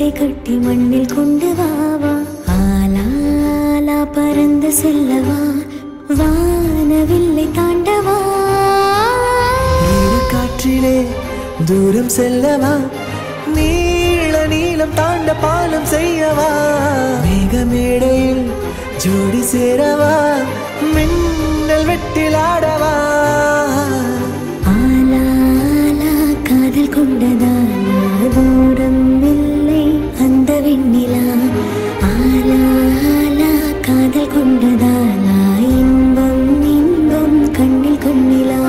கட்டி மண்ணில் கொண்டு வாவா ஆலாலா பறந்து செல்லவா வானவில்லை தாண்டவா காற்றிலே தூரம் செல்லவா நீள நீளம் தாண்ட பாலம் செய்யவா மேகமேடையில் ஜோடி சேரவா மின்னல் வெட்டில் ஆடவா ஆலாலா காதல் கொண்டதாலா தூரம் இல்லை அந்த வெண்ணிலா ஆலாலா காதல் கொண்டதாலா இன்பம் இன்பம் கண்ணில் கண்ணிலா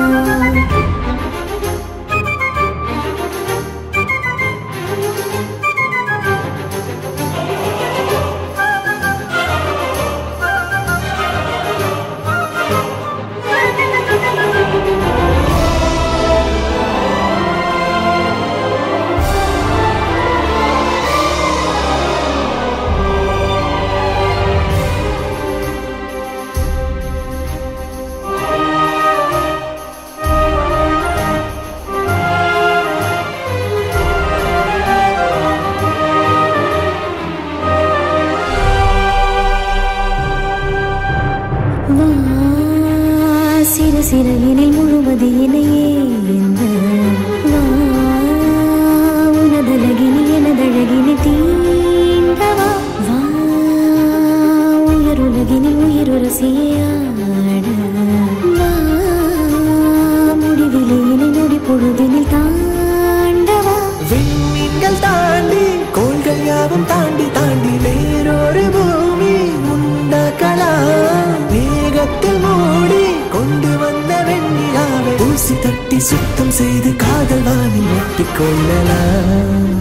வா சிறு சிறகினில் முழுவது இணையே இந்த வா உனதழகினி எனதழகினி தீண்டவா வா உயருலகினில் உயிருரசியாட வா முடிவிலையினை நொடி பொழுதினில் தாண்டவா விண்மீன்கள் தாண்டி கோள்கள் யாவும் தாண்டி தாண்டி வேறொரு பூமி உண்டாக்கலாம் வேகத்தில் மூடி கொண்டு வந்த வெண்ணிலாவை ஊசி தட்டி சுத்தம் செய்து காதல் வானில் ஒட்டிக் கொள்ளலாம்